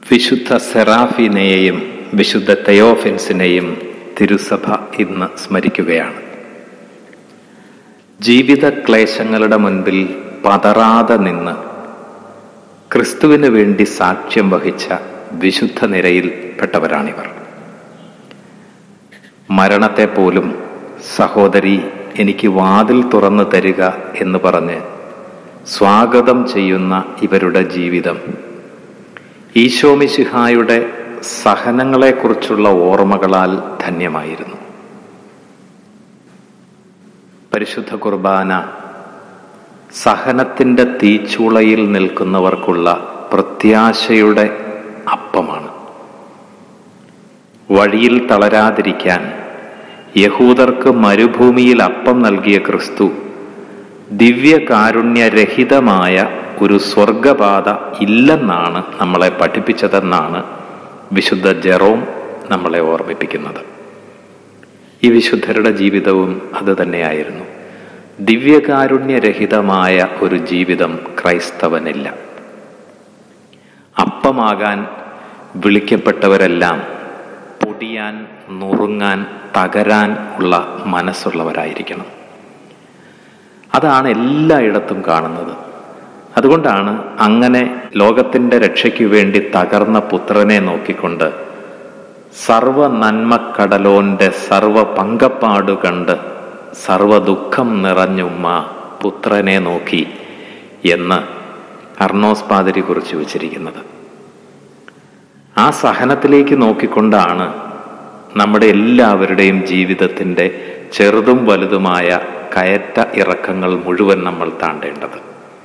വിശുദ്ധ സെറാഫിനെയും വിശുദ്ധ തെയോഫെൻസിനെയും തിരുസഭ ഇന്ന് സ്മരിക്കുകയാണ് ജീവിത ക്ലേശങ്ങളുടെ മുൻപിൽ പതറാതെ നിന്ന് ക്രിസ്തുവിന് വേണ്ടി സാക്ഷ്യം വഹിച്ച വിശുദ്ധ നിരയിൽ പെട്ടവരാണിവർ മരണത്തെ പോലും സഹോദരി എനിക്ക് വാതിൽ തുറന്നു തരിക എന്ന് പറഞ്ഞ് സ്വാഗതം ചെയ്യുന്ന ഇവരുടെ ജീവിതം ഈശോമിശിഹായുടെ സഹനങ്ങളെക്കുറിച്ചുള്ള ഓർമ്മകളാൽ ധന്യമായിരുന്നു പരിശുദ്ധ കുർബാന സഹനത്തിൻ്റെ തീച്ചൂളയിൽ നിൽക്കുന്നവർക്കുള്ള പ്രത്യാശയുടെ അപ്പമാണ് വഴിയിൽ തളരാതിരിക്കാൻ യഹൂദർക്ക് മരുഭൂമിയിൽ അപ്പം നൽകിയ ക്രിസ്തു ദിവ്യകാരുണ്യരഹിതമായ ഒരു സ്വർഗപാത ഇല്ലെന്നാണ് നമ്മളെ പഠിപ്പിച്ചതെന്നാണ് വിശുദ്ധ ജെറോം നമ്മളെ ഓർമ്മിപ്പിക്കുന്നത് ഈ വിശുദ്ധരുടെ ജീവിതവും അത് തന്നെയായിരുന്നു ദിവ്യകാരുണ്യരഹിതമായ ഒരു ജീവിതം ക്രൈസ്തവനില്ല അപ്പമാകാൻ വിളിക്കപ്പെട്ടവരെല്ലാം പൊടിയാൻ നുറുങ്ങാൻ തകരാൻ ഉള്ള മനസ്സുള്ളവരായിരിക്കണം അതാണ് എല്ലായിടത്തും കാണുന്നത് അതുകൊണ്ടാണ് അങ്ങനെ ലോകത്തിൻ്റെ രക്ഷയ്ക്കു വേണ്ടി തകർന്ന പുത്രനെ നോക്കിക്കൊണ്ട് സർവ നന്മക്കടലോന്റെ സർവ പങ്കപ്പാടു കണ്ട് സർവ ദുഃഖം നിറഞ്ഞുമ്മ പുത്രനെ നോക്കി എന്ന് അർണോസ് പാതിരി കുറിച്ച് വച്ചിരിക്കുന്നത് ആ സഹനത്തിലേക്ക് നോക്കിക്കൊണ്ടാണ് നമ്മുടെ എല്ലാവരുടെയും ജീവിതത്തിൻ്റെ ചെറുതും വലുതുമായ കയറ്റ ഇറക്കങ്ങൾ മുഴുവൻ നമ്മൾ താണ്ടേണ്ടത്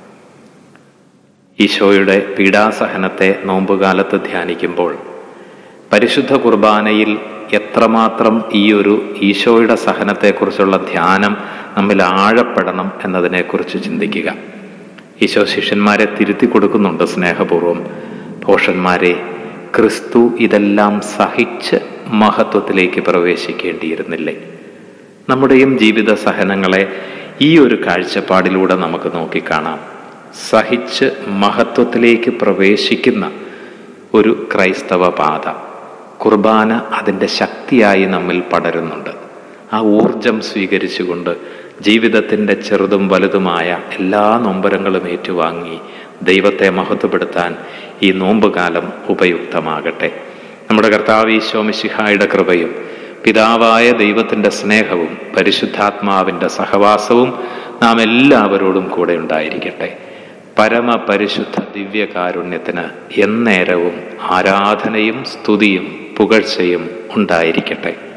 ഈശോയുടെ പീഡാസഹനത്തെ നോമ്പുകാലത്ത് ധ്യാനിക്കുമ്പോൾ പരിശുദ്ധ കുർബാനയിൽ എത്രമാത്രം ഈ ഒരു ഈശോയുടെ സഹനത്തെക്കുറിച്ചുള്ള ധ്യാനം നമ്മിൽ ആഴപ്പെടണം എന്നതിനെക്കുറിച്ച് ചിന്തിക്കുക ഈശോ ശിഷ്യന്മാരെ തിരുത്തി കൊടുക്കുന്നുണ്ട് സ്നേഹപൂർവം ഭോഷന്മാരെ ക്രിസ്തു ഇതെല്ലാം സഹിച്ച് മഹത്വത്തിലേക്ക് പ്രവേശിക്കേണ്ടിയിരുന്നില്ലേ നമ്മുടെയും ജീവിത സഹനങ്ങളെ ഈ ഒരു കാഴ്ചപ്പാടിലൂടെ നമുക്ക് നോക്കിക്കാണാം സഹിച്ച് മഹത്വത്തിലേക്ക് പ്രവേശിക്കുന്ന ഒരു ക്രൈസ്തവ പാത കുർബാന അതിൻ്റെ ശക്തിയായി നമ്മിൽ പടരുന്നുണ്ട് ആ ഊർജം സ്വീകരിച്ചുകൊണ്ട് ജീവിതത്തിൻ്റെ ചെറുതും വലുതുമായ എല്ലാ നൊമ്പരങ്ങളും ഏറ്റുവാങ്ങി ദൈവത്തെ മഹത്വപ്പെടുത്താൻ ഈ നോമ്പുകാലം ഉപയുക്തമാകട്ടെ നമ്മുടെ കർത്താവ് ഈശോമിശിഹായുടെ കൃപയും പിതാവായ ദൈവത്തിൻ്റെ സ്നേഹവും പരിശുദ്ധാത്മാവിൻ്റെ സഹവാസവും നാം എല്ലാവരോടും കൂടെ ഉണ്ടായിരിക്കട്ടെ പരമപരിശുദ്ധ ദിവ്യകാരുണ്യത്തിന് എന്നേരവും ആരാധനയും സ്തുതിയും പുകഴ്ചയും ഉണ്ടായിരിക്കട്ടെ